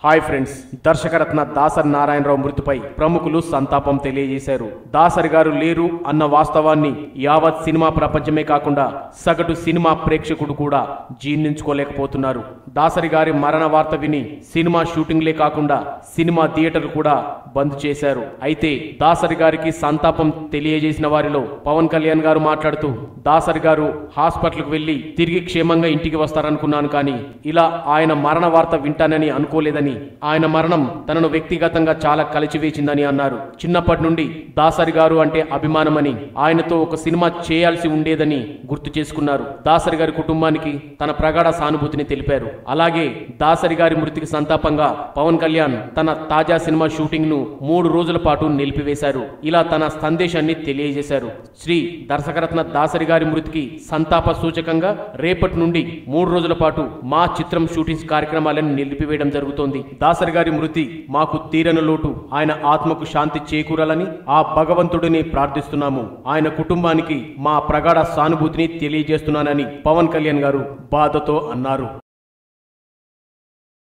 hi friends దర్శకరత్న దాసరి నారాయణరావు మృతిపై ప్రముఖులు సంతాపం తెలియజేశారు దాసరి గారు లేరు అన్న వాస్తవాన్ని యావత్ సినిమా ప్రపంచమే కాకుండా సగటు సినిమా ప్రేక్షకుడు కూడా జీర్ణించుకోలేకపోతున్నారు దాసరి గారి మరణ వార్త విని సినిమా షూటింగ్లే కాకుండా సినిమా థియేటర్ కూడా బంద్ చేశారు అయితే దాసరి గారికి సంతాపం తెలియజేసిన వారిలో పవన్ కళ్యాణ్ గారు మాట్లాడుతూ దాసరి గారు హాస్పిటల్కు వెళ్లి తిరిగి క్షేమంగా ఇంటికి వస్తారనుకున్నాను కానీ ఇలా ఆయన మరణ వార్త వింటానని అనుకోలేదని ఆయన మరణం తనను వ్యక్తిగతంగా చాలా కలిచివేసిందని అన్నారు చిన్నప్పటి నుండి దాసరి గారు అంటే అభిమానమని ఆయనతో ఒక సినిమా చేయాల్సి ఉండేదని గుర్తు చేసుకున్నారు దాసరి గారి కుటుంబానికి తన ప్రగాఢ సానుభూతిని తెలిపారు అలాగే దాసరి గారి మృతికి సంతాపంగా పవన్ కళ్యాణ్ తన తాజా సినిమా షూటింగ్ ను మూడు రోజుల పాటు నిలిపివేశారు ఇలా తన సందేశాన్ని తెలియజేశారు శ్రీ దర్శకరత్న దాసరి గారి మృతికి సంతాప సూచకంగా రేపటి నుండి మూడు రోజుల పాటు మా చిత్రం షూటింగ్స్ కార్యక్రమాలను నిలిపివేయడం జరుగుతోంది దాసరి గారి మృతి మాకు తీరని లోటు ఆయన ఆత్మకు శాంతి చేకూరాలని ఆ భగవంతుడిని ప్రార్థిస్తున్నాము ఆయన కుటుంబానికి మా ప్రగాఢ సానుభూతిని తెలియజేస్తున్నానని పవన్ కళ్యాణ్ గారు బాధతో అన్నారు